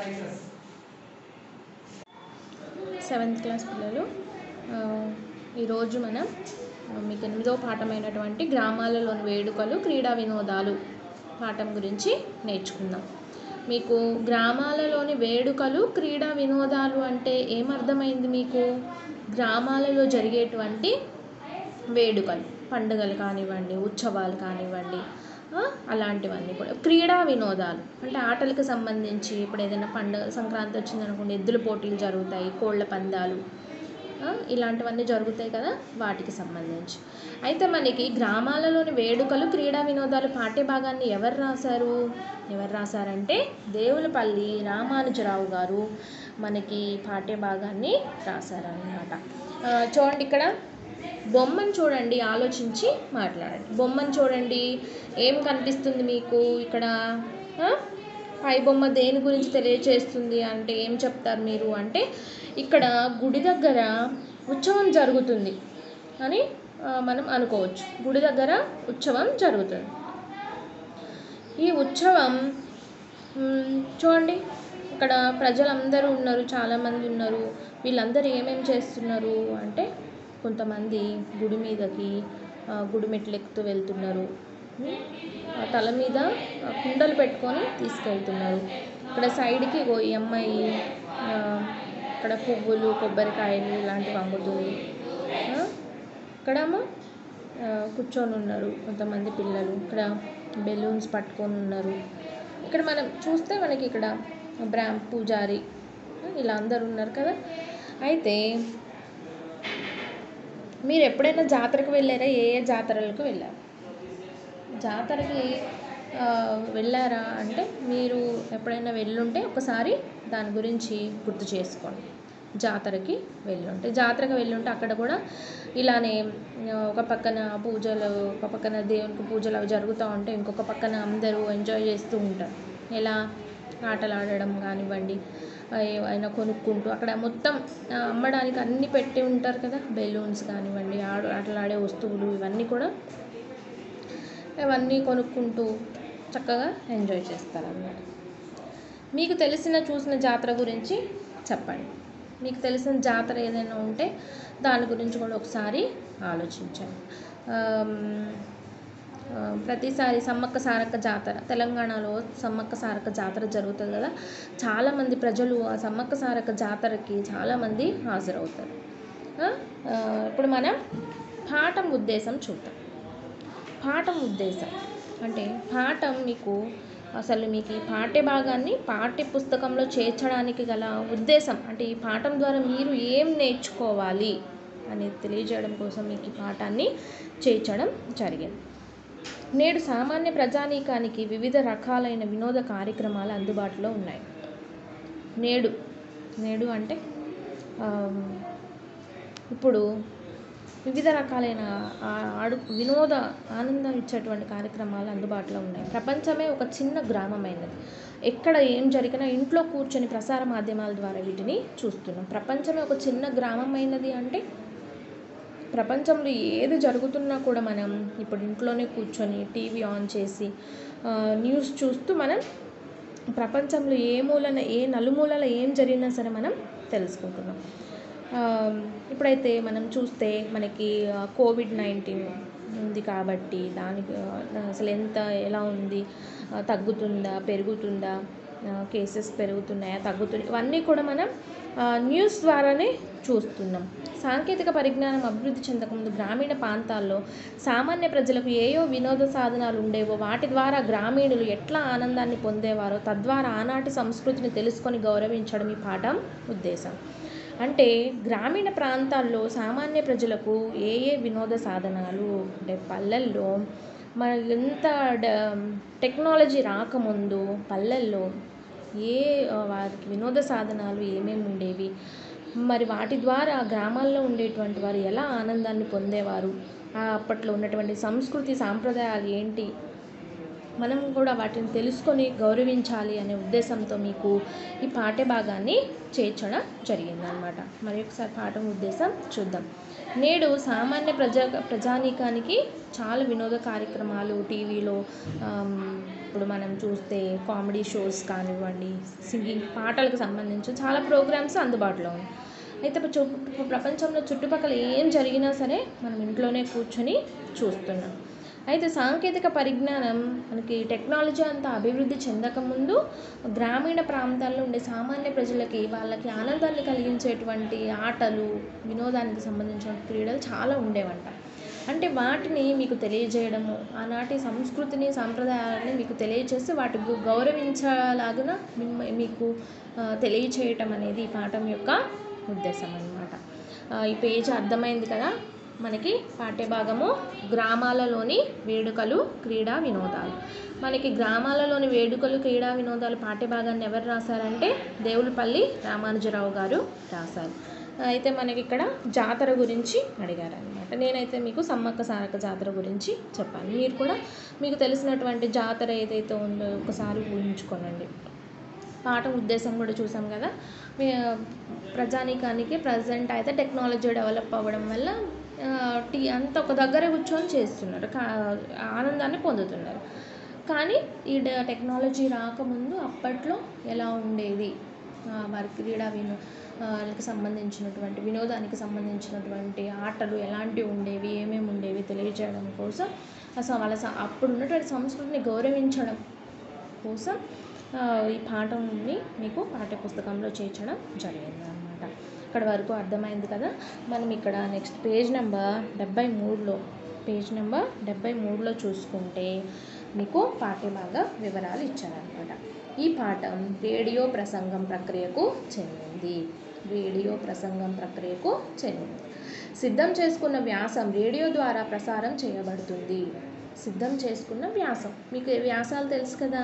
Seventh class పిల్లలు ఆ, ఈరోజు మనం ఆ, మీకు ఎనిమిదో పాఠమైనటువంటి గ్రామాలలోని వేడుకలు క్రీడా వినోదాలు పాఠం గురించి నేర్చుకుందాం మీకు గ్రామాలలోని వేడుకలు క్రీడా వినోదాలు అంటే ఏమర్థమైంది మీకు గ్రామాలలో జరిగేటువంటి వేడుకలు పండుగలు కానివ్వండి ఉత్సవాలు కానివ్వండి ఆ, అలాంటివన్నీ కూడా క్రీడా వినోదాలు అంటే ఆటలకు సంబంధించి ఇప్పుడు ఏదైనా పండుగ సంక్రాంతి వచ్చిందనుకోండి ఎద్దుల పోటీలు జరుగుతాయి కోళ్ళ పందాలు ఆ, ఇలాంటివన్నీ జరుగుతాయి కదా వాటికి సంబంధించి అయితే మనకి గ్రామాలలోని వేడుకలు క్రీడా వినోదాలు పాఠ్య భాగాన్ని ఎవరు రాశారు ఎవరు రాశారంటే దేవులపల్లి రామానుజరావు గారు మనకి పాఠ్య భాగాన్ని రాశారనమాట చూడండి ఇక్కడ బొమ్మను చూడండి ఆలోచించి మాట్లాడండి బొమ్మను చూడండి ఏం కనిపిస్తుంది మీకు ఇక్కడ ఆ? పై బొమ్మ దేని గురించి తెలియచేస్తుంది అంటే ఏం చెప్తారు మీరు అంటే ఇక్కడ గుడి దగ్గర ఉత్సవం జరుగుతుంది అని ఆ, మనం అనుకోవచ్చు గుడి దగ్గర ఉత్సవం జరుగుతుంది ఈ ఉత్సవం మ్, చూడండి ఇక్కడ ప్రజలందరూ ఉన్నారు చాలామంది ఉన్నారు వీళ్ళందరూ ఏమేమి చేస్తున్నారు అంటే కొంతమంది గుడి మీదకి ఆ, గుడి మెట్లు ఎక్కుతూ వెళ్తున్నారు మ్, ఆ తల మీద ఆ, కుండలు పెట్టుకొని తీసుకెళ్తున్నారు ఇక్కడ సైడ్కి ఇగో ఈ అమ్మాయి ఆ, ఇక్కడ పువ్వులు కొబ్బరికాయలు ఇలాంటివి అమ్ముతుంది ఆ, ఇక్కడేమో ఆ, కూర్చొని ఉన్నారు కొంతమంది పిల్లలు ఇక్కడ బెలూన్స్ పట్టుకొని ఉన్నారు ఇక్కడ మనం చూస్తే మనకి ఇక్కడ బ్రాహ్మ పూజారి ఆ, ఇలా అందరు ఉన్నారు కదా అయితే మీరు ఎప్పుడైనా జాతరకు వెళ్ళారా ఏ ఏ జాతరలకు వెళ్ళారు జాతరకి ఆ, వెళ్ళారా అంటే మీరు ఎప్పుడైనా వెళ్ళుంటే ఒకసారి దాని గురించి గుర్తు చేసుకోండి జాతరకి వెళ్ళుంటే జాతరకి వెళ్ళుంటే అక్కడ కూడా ఇలానే ఆ, ఒక పక్కన పూజలు ఒక పక్కన దేవునికి పూజలు అవి జరుగుతూ ఉంటే ఇంకొక పక్కన అందరూ ఎంజాయ్ చేస్తూ ఉంటారు ఎలా ఆటలు ఆడడం కానివ్వండి ఆ, ఏవైనా కొనుక్కుంటూ అక్కడ మొత్తం ఆ, అమ్మడానికి అన్నీ పెట్టి ఉంటారు కదా బెలూన్స్ కానివ్వండి ఆడు ఆటలాడే వస్తువులు ఇవన్నీ కూడా అవన్నీ కొనుక్కుంటూ చక్కగా ఎంజాయ్ చేస్తారు అన్నమాట మీకు తెలిసిన చూసిన జాతర గురించి చెప్పండి మీకు తెలిసిన జాతర ఏదైనా ఉంటే దాని గురించి కూడా ఒకసారి ఆలోచించండి ఆమ్, ఆ, ప్రతిసారి సమ్మక్క సారక్క జాతర తెలంగాణలో సమ్మక్క సారక్క జాతర జరుగుతుంది కదా చాలామంది ప్రజలు ఆ సమ్మక్క సారక్క జాతరకి చాలామంది హాజరవుతారు ఆ, ఆ, ఇప్పుడు మనం పాఠం ఉద్దేశం చూద్దాం పాఠం ఉద్దేశం అంటే పాఠం మీకు అసలు మీకు ఈ పాఠ్య భాగాన్ని పాఠ్య పుస్తకంలో చేర్చడానికి గల ఉద్దేశం అంటే ఈ పాఠం ద్వారా మీరు ఏం నేర్చుకోవాలి అనేది తెలియజేయడం కోసం మీకు ఈ పాఠాన్ని చేర్చడం జరిగింది నేడు సామాన్య ప్రజానీకానికి వివిధ రకాలైన వినోద కార్యక్రమాలు అందుబాటులో ఉన్నాయి నేడు నేడు అంటే ఆమ్, ఇప్పుడు వివిధ రకాలైన ఆ- ఆడు వినోద ఆనందం ఇచ్చేటువంటి కార్యక్రమాలు అందుబాటులో ఉన్నాయి ప్రపంచమే ఒక చిన్న గ్రామమైనది ఎక్కడ ఏం జరిగినా ఇంట్లో కూర్చొని ప్రసార మాధ్యమాల ద్వారా వీటిని చూస్తున్నాం ప్రపంచమే ఒక చిన్న గ్రామమైనది అంటే ప్రపంచంలో ఏది జరుగుతున్నా కూడా మనం ఇప్పుడు ఇంట్లోనే కూర్చొని టీవీ ఆన్ చేసి ఆ, న్యూస్ చూస్తూ మనం ప్రపంచంలో ఏ మూలన ఏ నలుమూలల ఏం జరిగినా సరే మనం తెలుసుకుంటున్నాం ఆ, ఇప్పుడైతే మనం చూస్తే మనకి ఆ, కోవిడ్ నైన్టీన్ ఉంది కాబట్టి దానికి ఆ, అసలు ఎంత ఎలా ఉంది ఆ, తగ్గుతుందా పెరుగుతుందా ఆ, కేసెస్ పెరుగుతున్నాయా తగ్గుతున్నాయి ఇవన్నీ కూడా మనం ఆ, న్యూస్ ద్వారానే చూస్తున్నాం సాంకేతిక పరిజ్ఞానం అభివృద్ధి చెందకముందు గ్రామీణ ప్రాంతాల్లో సామాన్య ప్రజలకు ఏయో వినోద సాధనాలు ఉండేవో వాటి ద్వారా గ్రామీణులు ఎట్లా ఆనందాన్ని పొందేవారో తద్వారా ఆనాటి సంస్కృతిని తెలుసుకొని గౌరవించడం ఈ పాఠం ఉద్దేశం అంటే గ్రామీణ ప్రాంతాల్లో సామాన్య ప్రజలకు ఏ ఏ వినోద సాధనాలు అంటే పల్లెల్లో మన ఎంత డ- టెక్నాలజీ రాకముందు పల్లెల్లో ఏ ఆ, వారికి వినోద సాధనాలు ఏమేమి ఉండేవి మరి వాటి ద్వారా గ్రామాల్లో ఉండేటువంటి వారు ఎలా ఆనందాన్ని పొందేవారు ఆ అప్పట్లో ఉన్నటువంటి సంస్కృతి సాంప్రదాయాలు ఏంటి మనం కూడా వాటిని తెలుసుకొని గౌరవించాలి అనే ఉద్దేశంతో మీకు ఈ పాఠ్య భాగాన్ని చేర్చడం జరిగిందనమాట మరి ఒకసారి పాఠం ఉద్దేశం చూద్దాం నేడు సామాన్య ప్రజా ప్రజానీకానికి చాలా వినోద కార్యక్రమాలు టీవీలో ఆమ్, ఇప్పుడు మనం చూస్తే కామెడీ షోస్ కానివ్వండి సింగింగ్ పాటలకు సంబంధించి చాలా ప్రోగ్రామ్స్ అందుబాటులో ఉన్నాయి అయితే ఇప్పుడు చు ప్రపంచంలో చుట్టుపక్కల ఏం జరిగినా సరే మనం ఇంట్లోనే కూర్చొని చూస్తున్నాం అయితే సాంకేతిక పరిజ్ఞానం మనకి టెక్నాలజీ అంతా అభివృద్ధి చెందకముందు గ్రామీణ ప్రాంతాల్లో ఉండే సామాన్య ప్రజలకి వాళ్ళకి ఆనందాన్ని కలిగించేటువంటి ఆటలు వినోదానికి సంబంధించిన క్రీడలు చాలా ఉండేవంట అంటే వాటిని మీకు తెలియజేయడము ఆనాటి సంస్కృతిని సాంప్రదాయాలని మీకు తెలియజేసి వాటికి గౌరవించలాగున మిమ్మ- మీకు ఆ, తెలియచేయటం అనేది ఈ పాఠం యొక్క ఉద్దేశం అన్నమాట ఆ, ఈ పేజ్ అర్థమైంది కదా మనకి పాఠ్యభాగము గ్రామాలలోని వేడుకలు క్రీడా వినోదాలు మనకి గ్రామాలలోని వేడుకలు క్రీడా వినోదాలు పాఠ్యభాగాన్ని ఎవరు రాశారంటే దేవులపల్లి రామానుజరావు గారు రాశారు అయితే మనకి ఇక్కడ జాతర గురించి అడిగారు అనమాట నేనైతే మీకు సమ్మక్క సారక్క జాతర గురించి చెప్పాను మీరు కూడా మీకు తెలిసినటువంటి జాతర ఏదైతే ఉందో ఒకసారి ఊహించుకోనండి పాఠం ఉద్దేశం కూడా చూసాం కదా మీ- ప్రజానీకానికి ప్రజెంట్ అయితే టెక్నాలజీ డెవలప్ అవ్వడం వల్ల ఆ, టీ అంతా ఒక దగ్గర కూర్చొని చేస్తున్నారు కా ఆనందాన్ని పొందుతున్నారు కానీ ఈ డ- టెక్నాలజీ రాకముందు అప్పట్లో ఎలా ఉండేది ఆ, వారి క్రీడా వినో ఆ, వాళ్ళకి సంబంధించినటువంటి వినోదానికి సంబంధించినటువంటి ఆటలు ఎలాంటివి ఉండేవి ఏమేమి ఉండేవి తెలియజేయడం కోసం అసలు వాళ్ళ స- అప్పుడు ఉన్నటువంటి సంస్కృతిని గౌరవించడం కోసం ఆ, ఈ పాఠంని మీకు పాఠ్యపుస్తకంలో చేర్చడం జరిగింది అనమాట ఇక్కడ వరకు అర్థమైంది కదా మనం ఇక్కడ నెక్స్ట్ పేజ్ నెంబర్ డెబ్బై మూడులో పేజ్ నెంబర్ డెబ్బై మూడులో చూసుకుంటే మీకు పాఠ్యభాగ వివరాలు ఇచ్చారనమాట ఈ పాఠం రేడియో ప్రసంగం ప్రక్రియకు చెందింది రేడియో ప్రసంగం ప్రక్రియకు చెందింది సిద్ధం చేసుకున్న వ్యాసం రేడియో ద్వారా ప్రసారం చేయబడుతుంది సిద్ధం చేసుకున్న వ్యాసం మీకు వ్యాసాలు తెలుసు కదా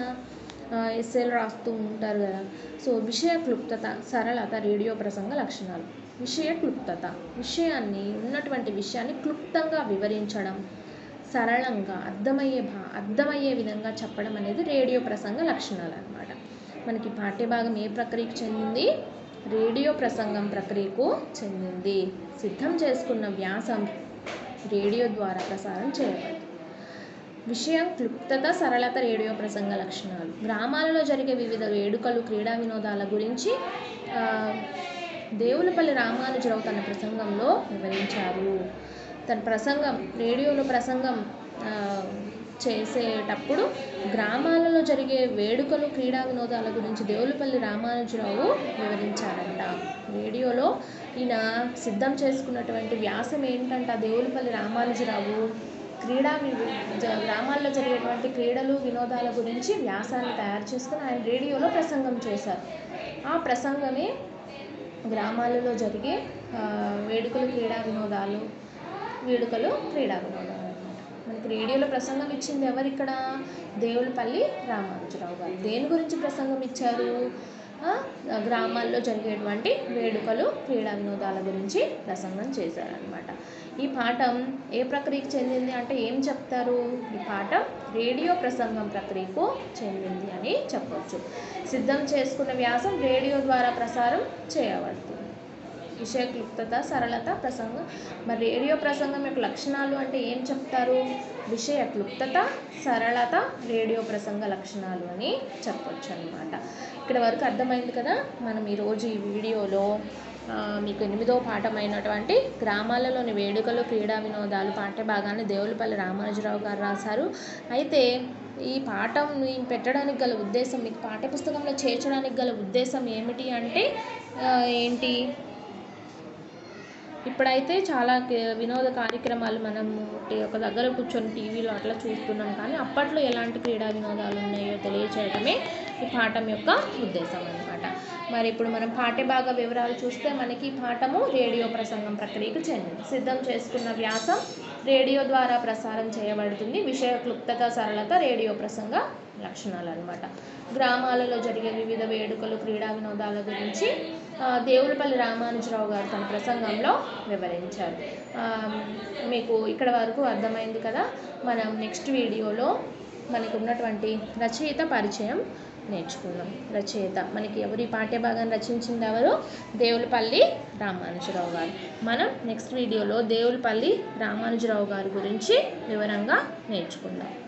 ఎస్ఏలు రాస్తూ ఉంటారు కదా సో విషయ క్లుప్తత సరళత రేడియో ప్రసంగ లక్షణాలు విషయ క్లుప్తత విషయాన్ని ఉన్నటువంటి విషయాన్ని క్లుప్తంగా వివరించడం సరళంగా అర్థమయ్యే భా అర్థమయ్యే విధంగా చెప్పడం అనేది రేడియో ప్రసంగ లక్షణాలు అన్నమాట మనకి పాఠ్యభాగం ఏ ప్రక్రియకు చెందింది రేడియో ప్రసంగం ప్రక్రియకు చెందింది సిద్ధం చేసుకున్న వ్యాసం రేడియో ద్వారా ప్రసారం చేయబడుతుంది విషయం క్లుప్తత సరళత రేడియో ప్రసంగ లక్షణాలు గ్రామాలలో జరిగే వివిధ వేడుకలు క్రీడా వినోదాల గురించి ఆ, దేవులపల్లి రామానుజరావు తన ప్రసంగంలో వివరించారు తన ప్రసంగం రేడియోలో ప్రసంగం ఆ, చేసేటప్పుడు గ్రామాలలో జరిగే వేడుకలు క్రీడా వినోదాల గురించి దేవులపల్లి రామానుజరావు వివరించారంట రేడియోలో ఈయన సిద్ధం చేసుకున్నటువంటి వ్యాసం ఏంటంట దేవులపల్లి రామానుజరావు క్రీడా వి- జ- గ్రామాల్లో జరిగేటువంటి క్రీడలు వినోదాల గురించి వ్యాసాన్ని తయారు చేసుకుని ఆయన రేడియోలో ప్రసంగం చేశారు ఆ ప్రసంగమే గ్రామాలలో జరిగే ఆ, వేడుకలు క్రీడా వినోదాలు వేడుకలు క్రీడా వినోదాలు అన్నమాట మనకి రేడియోలో ప్రసంగం ఇచ్చింది ఎవరు ఇక్కడ దేవులపల్లి రామానుజరావు గారు దేని గురించి ప్రసంగం ఇచ్చారు ఆ, గ్రామాల్లో జరిగేటువంటి వేడుకలు క్రీడా వినోదాల గురించి ప్రసంగం చేశారనమాట ఈ పాఠం ఏ ప్రక్రియకు చెందింది అంటే ఏం చెప్తారు ఈ పాఠం రేడియో ప్రసంగం ప్రక్రియకు చెందింది అని చెప్పొచ్చు సిద్ధం చేసుకున్న వ్యాసం రేడియో ద్వారా ప్రసారం చేయబడుతుంది విషయ క్లుప్తత సరళత ప్రసంగం మరి రేడియో ప్రసంగం యొక్క లక్షణాలు అంటే ఏం చెప్తారు విషయ క్లుప్తత సరళత రేడియో ప్రసంగ లక్షణాలు అని చెప్పొచ్చు అనమాట ఇక్కడ వరకు అర్థమైంది కదా మనం ఈరోజు ఈ వీడియోలో ఆ, మీకు ఎనిమిదో పాఠమైనటువంటి గ్రామాలలోని వేడుకలు క్రీడా వినోదాలు పాఠ్యభాగాన్ని దేవులపల్లి రామానుజరావు గారు రాశారు అయితే ఈ పాఠం పెట్టడానికి గల ఉద్దేశం మీకు పాఠ్యపుస్తకంలో చేర్చడానికి గల ఉద్దేశం ఏమిటి అంటే ఆ, ఏంటి ఇప్పుడైతే చాలా కే- వినోద కార్యక్రమాలు మనం టి- ఒక దగ్గర కూర్చొని టీవీలో అట్లా చూస్తున్నాం కానీ అప్పట్లో ఎలాంటి క్రీడా వినోదాలు ఉన్నాయో తెలియచేయడమే ఈ పాఠం యొక్క ఉద్దేశం అనమాట మరి ఇప్పుడు మనం పాఠ్యభాగ వివరాలు చూస్తే మనకి ఈ పాఠము రేడియో ప్రసంగం ప్రక్రియకు చెందింది సిద్ధం చేసుకున్న వ్యాసం రేడియో ద్వారా ప్రసారం చేయబడుతుంది విషయ క్లుప్తత సరళత రేడియో ప్రసంగ లక్షణాలు అనమాట గ్రామాలలో జరిగే వివిధ వేడుకలు క్రీడా వినోదాల గురించి ఆ, దేవులపల్లి రామానుజరావు గారు తన ప్రసంగంలో వివరించారు ఆ, మీకు ఇక్కడ వరకు అర్థమైంది కదా మనం నెక్స్ట్ వీడియోలో మనకు ఉన్నటువంటి రచయిత పరిచయం నేర్చుకుందాం రచయిత మనకి ఎవరి పాఠ్యభాగాన్ని రచించింది ఎవరు దేవులపల్లి రామానుజరావు గారు మనం నెక్స్ట్ వీడియోలో దేవులపల్లి రామానుజరావు గారి గురించి వివరంగా నేర్చుకుందాం